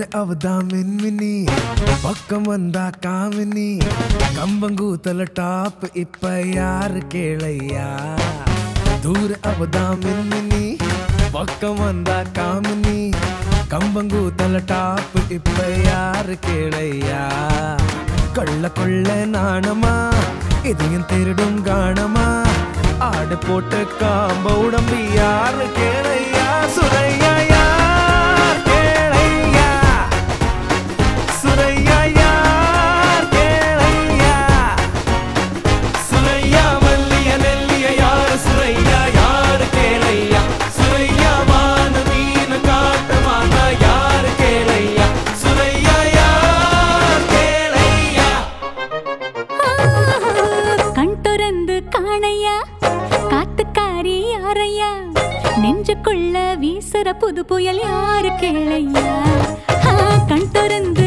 அவதான் மின்மினி பக்கம் வந்தா காமினி கம்பங்கூத்தல டாப் இப்ப யாரு கேளையா தூர அவதான் மின்மினி பக்கம் வந்தா காமினி கம்பங்கூத்தல டாப் இப்ப யாரு கேளையா கள்ள கொள்ள நாணமா இதையும் திருடும் காணமா ஆடு போட்டு காம்ப உடம்பு யாரு கேளையா சுரையா யார் கேளையா சுரையா யார் கேளையா சுரையா மல்லிய நெல்லிய யார் சுரையா யார் கேளையா சுரையா மான மீன் காட்டுமான யார் கேளையா சுரையா யார் கேளையா கண் திறந்து காணையா காத்துக்காரி யாரையா நெஞ்சுக்குள்ள வீசுற புது புயல் யாரு கேளையா ஆ, கண் திறந்து